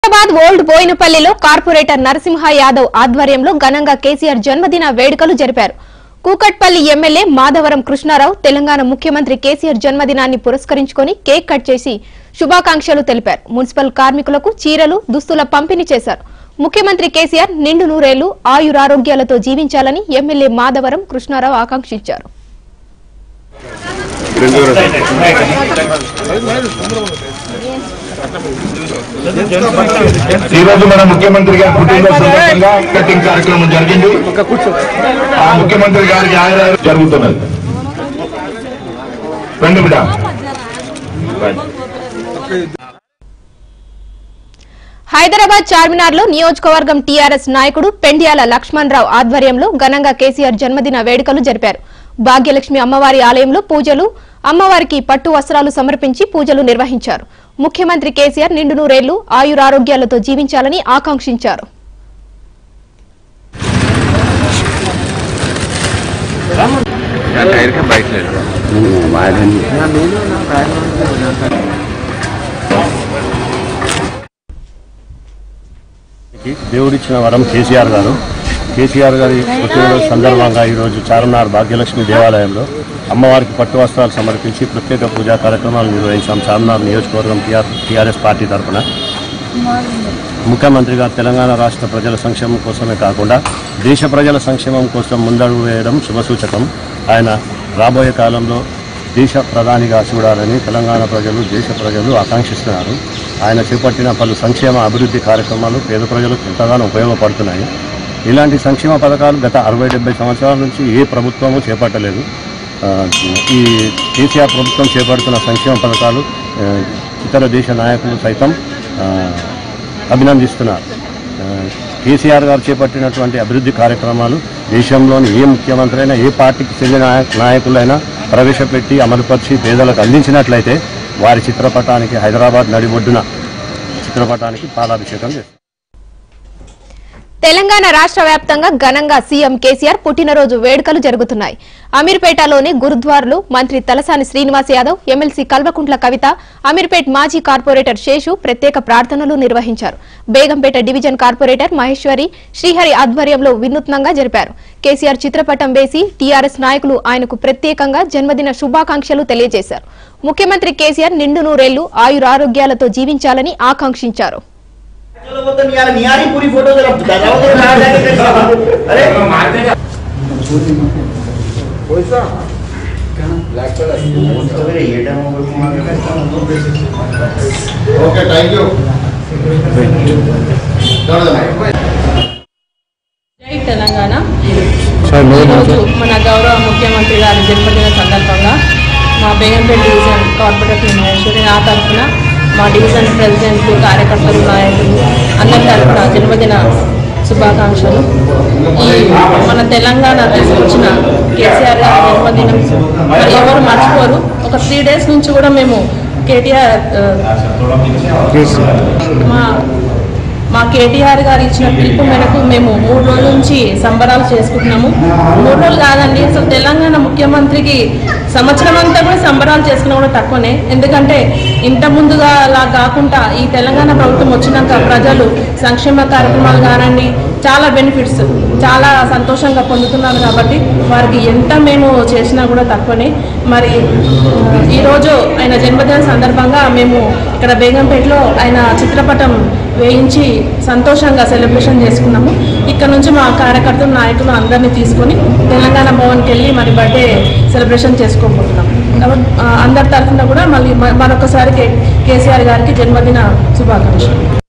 Hyderabad old బోయినపల్లిలో corporator Narasimha Yadav ఆధ్వర్యంలో ఘనంగా కేసీఆర్ జన్మదిన వేడుకలు జరిపారు కూకట్పల్లి ఎమ్మెల్యే మాధవరం కృష్ణారావు తెలంగాణ ముఖ్యమంత్రి కేసీఆర్ జన్మదినాన్ని పురస్కరించుకొని కేక్ కట్ చేసి శుభాకాంక్షలు తెలిపారు మున్సిపల్ కార్మికులకు చీరలు దుస్తుల పంపిణీ చేశారు ముఖ్యమంత్రి కేసీఆర్ నిండు నూరేళ్లు ఆయురారోగ్యాలతో జీవించాలని ఎమ్మెల్యే మాధవరం కృష్ణారావు ఆకాంక్షించారు ఈ రోజు మన ముఖ్యమంత్రి గారి పుట్టినరోజు సందర్భంగా కటింగ్ కార్యక్రమం జరిగింది ఆ ముఖ్యమంత్రి గారికి ఆయన జరుగుతున్నది రండి బిడ్డ హైదరాబాద్ చార్మినార్ లో నియోజకవర్గం టీఆర్ఎస్ నాయకుడు పెండ్యాల లక్ష్మణ్ రావు ఆధ్వర్యంలో ఘనంగా కేసీఆర్ జన్మదిన వేడుకలు జరిపారు భాగ్యలక్ష్మి అమ్మవారి ఆలయంలో పూజలు అమ్మవారికి పట్టు వస్త్రాలు సమర్పించి పూజలు నిర్వహించారు ముఖ్యమంత్రి కేసీఆర్ నిండు నూరేళ్లు ఆయురారోగ్యాలతో జీవించాలని ఆకాంక్షించారు టైర్ కి బయట లేదు దేవుడిచ్చిన వరం కేసీఆర్ గారు కేసీఆర్ గారి పుట్టినరోజు సందర్భంగా ఈరోజు చార్మినార్ భాగ్యలక్ష్మి దేవాలయంలో అమ్మవారికి పట్టు వస్త్రాలు సమర్పించి ప్రత్యేక పూజా కార్యక్రమాలు నిర్వహించాం చార్మినార్ నియోజకవర్గం టీఆర్ టీఆర్ఎస్ పార్టీ తరఫున ముఖ్యమంత్రి గారు తెలంగాణ రాష్ట్ర ప్రజల సంక్షేమం కోసమే కాకుండా దేశ ప్రజల సంక్షేమం కోసం ముందడుగు వేయడం శుభసూచకం ఆయన రాబోయే కాలంలో దేశ ప్రధానిగా చూడాలని తెలంగాణ ప్రజలు దేశ ప్రజలు ఆకాంక్షిస్తున్నారు ఆయన చేపట్టిన పలు సంక్షేమ అభివృద్ధి కార్యక్రమాలు పేద ప్రజలకు ఎంతగానో ఉపయోగపడుతున్నాయి ఇలాంటి సంక్షేమ పథకాలు గత అరవై డెబ్బై సంవత్సరాల నుంచి ఏ ప్రభుత్వము చేపట్టలేదు ఆ, ఈ కేసీఆర్ ప్రభుత్వం చేపడుతున్న సంక్షేమ పథకాలు ఆ, ఇతర దేశ నాయకులు సైతం ఆ, అభినందిస్తున్నారు ఆ, కేసీఆర్ గారు చేపట్టినటువంటి అభివృద్ధి కార్యక్రమాలు దేశంలోని ఏ ముఖ్యమంత్రి అయినా ఏ పార్టీకి చెందిన నాయ- నాయకులైనా ప్రవేశపెట్టి అమలుపరిచి పేదలకు అందించినట్లయితే వారి చిత్రపటానికి హైదరాబాద్ నడిబొడ్డున చిత్రపటానికి పాలాభిషేకం చేస్తారు తెలంగాణ రాష్ట్ర వ్యాప్తంగా ఘనంగా సీఎం కేసీఆర్ పుట్టినరోజు వేడుకలు జరుగుతున్నాయి అమీర్పేటలోని గురుద్వార్లు మంత్రి తలసాని శ్రీనివాస్ యాదవ్ ఎమ్మెల్సీ కల్వకుంట్ల కవిత అమీర్పేట్ మాజీ కార్పొరేటర్ శేషు ప్రత్యేక ప్రార్థనలు నిర్వహించారు బేగంపేట డివిజన్ కార్పొరేటర్ మహేశ్వరి శ్రీహరి ఆధ్వర్యంలో వినూత్నంగా జరిపారు కేసీఆర్ చిత్రపటం వేసి టీఆర్ఎస్ నాయకులు ఆయనకు ప్రత్యేకంగా జన్మదిన శుభాకాంక్షలు తెలియజేశారు ముఖ్యమంత్రి కేసీఆర్ నిండు నూరేళ్లు ఆయురారోగ్యాలతో జీవించాలని ఆకాంక్షించారు चलो वो तो नहीं आ रहा नहीं आ रही पूरी फोटो जरा बताओ तो कहाँ जाके कैसे अरे अरे ये टाइम ఓకే థ్యాంక్ యూ జై తెలంగాణ ఈరోజు మన గౌరవ ముఖ్యమంత్రి గారి జన్మదిన సందర్భంగా మా బేగంపేట డివిజన్ కార్పొరేటర్ మహేశ్వరి నా తరఫున మా డివిజన్ ప్రెసిడెంట్ కార్యకర్తలు నాయకులు అందరి తరఫున జన్మదిన శుభాకాంక్షలు ఈ మన తెలంగాణ తీసుకొచ్చిన కేసీఆర్ గారి జన్మదినం మరి ఎవరు మర్చిపోరు ఒక త్రీ డేస్ నుంచి కూడా మేము కేటీఆర్ మా మా కేటీఆర్ గారు ఇచ్చిన పిలుపు మేరకు మేము మూడు రోజుల నుంచి సంబరాలు చేసుకుంటున్నాము మూడు రోజులు కాదండి అసలు తెలంగాణ ముఖ్యమంత్రికి సంవత్సరం అంతా కూడా సంబరాలు చేసుకున్నా కూడా తక్కువనే ఎందుకంటే ఇంత ముందుగా అలా కాకుండా ఈ తెలంగాణ ప్రభుత్వం వచ్చినాక ప్రజలు సంక్షేమ కార్యక్రమాలు కానండి చాలా బెనిఫిట్స్ చాలా సంతోషంగా పొందుతున్నారు కాబట్టి వారికి ఎంత మేము చేసినా కూడా తక్కువనే మరి ఆ, ఈరోజు ఆయన జన్మదిన సందర్భంగా మేము ఇక్కడ బేగంపేటలో ఆయన చిత్రపటం వేయించి సంతోషంగా సెలబ్రేషన్ చేసుకున్నాము ఇక్కడ నుంచి మా కార్యకర్తలు నాయకులు అందరినీ తీసుకొని తెలంగాణ భవన్కి వెళ్ళి మరి బర్త్డే సెలబ్రేషన్ చేసుకోబోతున్నాం కాబట్టి ఆ, అందరి తరఫున కూడా మళ్ళీ మ- మరొకసారి కే కేసీఆర్ గారికి జన్మదిన శుభాకాంక్షలు